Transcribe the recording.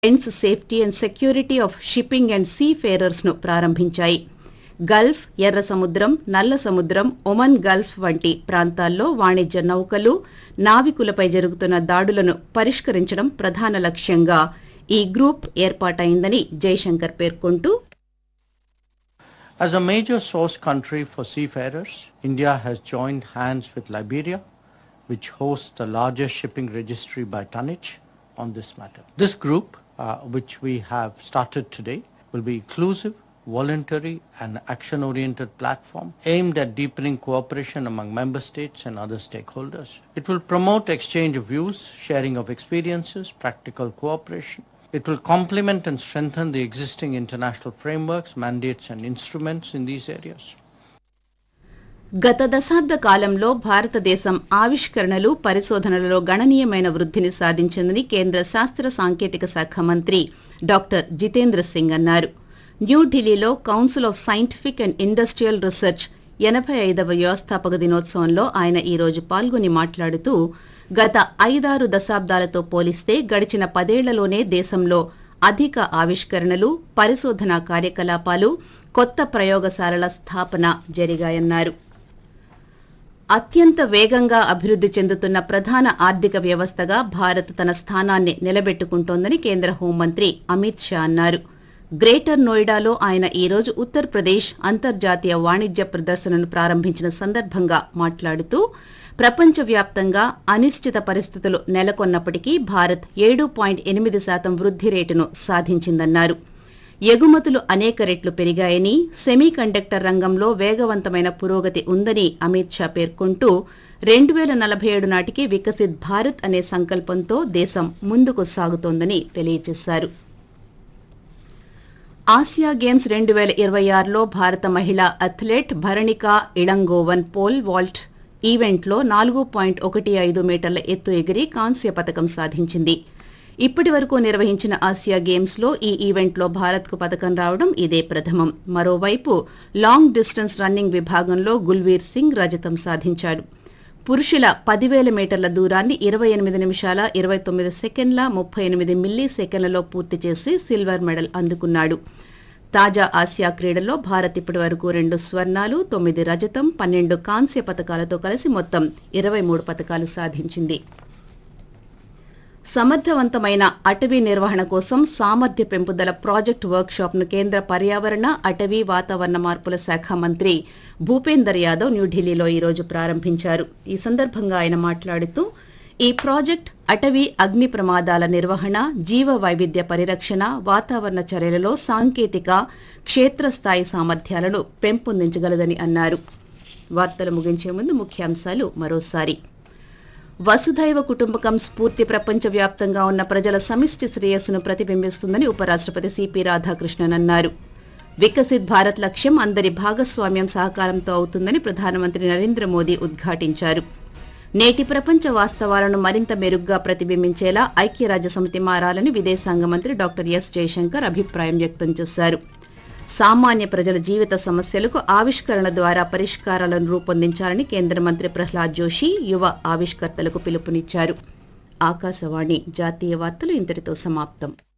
Friends safety and security of shipping and seafarers ను ప్రారంభించాయి Gulf ఎర్ర సముద్రం నల్ల సముద్రం ఒమన్ గల్ఫ్ వంటి ప్రాంతాల్లో వాణిజ్య నౌకలు నావికులపై జరుగుతున్న దాడులను పరిష్కరించడం ప్రధాన లక్ష్యంగా ఈ గ్రూప్ ఏర్పాటైందని జైశంకర్ పేర్కొంటూ As a major source country for seafarers, India has joined hands with Liberia, which hosts the largest shipping registry by tonnage on this matter. This group, uh, which we have started today, will be inclusive, voluntary and action-oriented platform aimed at deepening cooperation among member states and other stakeholders. It will promote exchange of views, sharing of experiences, practical cooperation, it will complement and strengthen the existing international frameworks, mandates and instruments in these areas. గత దశాబ్ద కాలంలో భారతదేశం ఆవిష్కరణలు పరిశోధనలలో గణనీయమైన వృద్ధిని సాధించిందని కేంద్ర శాస్త్ర సాంకేతిక శాఖ మంత్రి డాక్టర్ జితేంద్ర సింగ్ అన్నారు న్యూఢిల్లీలో Council of Scientific and Industrial Research ఎనభై ఐదవ వ్యవస్థాపక దినోత్సవంలో ఆయన ఈ రోజు పాల్గొని మాట్లాడుతూ గత ఐదారు దశాబ్దాలతో పోలిస్తే గడిచిన పదేళ్లలోనే దేశంలో అధిక ఆవిష్కరణలు పరిశోధనా కార్యకలాపాలు కొత్త ప్రయోగశాలల స్థాపన జరిగాయన్నారు అత్యంత వేగంగా అభివృద్ది చెందుతున్న ప్రధాన ఆర్థిక వ్యవస్థగా భారత్ తన స్థానాన్ని నిలబెట్టుకుంటోందని కేంద్ర హోంమంత్రి అమిత్ షా అన్నారు గ్రేటర్ నోయిడాలో ఆయన ఈ రోజు ఉత్తరప్రదేశ్ అంతర్జాతీయ వాణిజ్య ప్రదర్శనను ప్రారంభించిన సందర్భంగా మాట్లాడుతూ ప్రపంచవ్యాప్తంగా అనిశ్చిత పరిస్థితులు నెలకొన్నప్పటికీ భారత్ ఏడు పాయింట్ ఎనిమిది శాతం వృద్ధి రేటును సాధించిందన్నారు ఎగుమతులు అనేక రెట్లు పెరిగాయని సెమీ కండక్టర్ రంగంలో వేగవంతమైన పురోగతి ఉందని అమిత్ షా పేర్కొంటూ రెండు వేల నలభై ఏడు నాటికి వికసిత్ భారత్ అనే సంకల్పంతో దేశం ముందుకు సాగుతోందని తెలియజేశారు ఆసియా గేమ్స్ రెండు వేల ఇరవై ఆరులో భారత మహిళా athlete Bharanika Ilangovan pole vault ఈవెంట్లో నాలుగు పాయింట్ ఒకటి ఐదు మీటర్ల ఎత్తు ఎగిరి కాంస్య పథకం సాధించింది ఇప్పటి వరకు నిర్వహించిన ఆసియా గేమ్స్ లో ఈ ఈవెంట్లో భారత్కు పథకం రావడం ఇదే ప్రథమం మరోవైపు లాంగ్ డిస్టెన్స్ రన్నింగ్ విభాగంలో గుల్వీర్ సింగ్ రజతం సాధించాడు పురుషుల పదివేల మీటర్ల దూరాన్ని ఇరవై ఎనిమిది నిమిషాల ఇరవై తొమ్మిది సెకండ్ల ముప్పై ఎనిమిది మిల్లీ సెకండ్లలో పూర్తి చేసి సిల్వర్ మెడల్ అందుకున్నాడు తాజా ఆసియా క్రీడల్లో భారత్ ఇప్పటి వరకు రెండు స్వర్ణాలు తొమ్మిది రజతం పన్నెండు కాంస్య పథకాలతో కలిసి మొత్తం ఇరవై మూడు పథకాలు సాధించింది సమర్థవంతమైన అటవీ నిర్వహణ కోసం సామర్థ్య పెంపుదల ప్రాజెక్టు వర్క్షాప్ ను కేంద్ర పర్యావరణ అటవీ వాతావరణ మార్పుల శాఖ మంత్రి భూపేందర్ యాదవ్ న్యూఢిల్లీలో ఈ రోజు ప్రారంభించారు ఈ సందర్భంగా ఆయన మాట్లాడుతూ ఈ ప్రాజెక్ట్ అటవీ అగ్ని ప్రమాదాల నిర్వహణ జీవ వైవిధ్య పరిరక్షణ వాతావరణ చర్యలలో సాంకేతిక క్షేత్రస్థాయి సామర్థ్యాలను పెంపొందించగలదని అన్నారు వార్తలు ముగించే ముందు ముఖ్యాంశాలు మరోసారి వసుధైవ కుటుంబకం స్ఫూర్తి ప్రపంచవ్యాప్తంగా ఉన్న ప్రజల సమిష్టి శ్రేయస్సును ప్రతిబింబిస్తుందని ఉపరాష్ట్రపతి సిపి రాధాకృష్ణన్ అన్నారు వికసిత్ భారత్ లక్ష్యం అందరి భాగస్వామ్యం సహకారంతో అవుతుందని ప్రధానమంత్రి నరేంద్ర మోదీ ఉద్ఘాటించారు నేటి ప్రపంచ వాస్తవాలను మరింత మెరుగ్గా ప్రతిబింబించేలా ఐక్యరాజ్యసమితి మారాలని విదేశాంగ మంత్రి డాక్టర్ ఎస్ జయశంకర్ అభిప్రాయం వ్యక్తం చేశారు సామాన్య ప్రజల జీవిత సమస్యలకు ఆవిష్కరణ ద్వారా పరిష్కారాలను రూపొందించాలని కేంద్ర మంత్రి ప్రహ్లాద్ జోషి యువ ఆవిష్కర్తలకు పిలుపునిచ్చారు ఆకాశవాణి జాతీయ వార్తలు ఇంతటితో సమాప్తం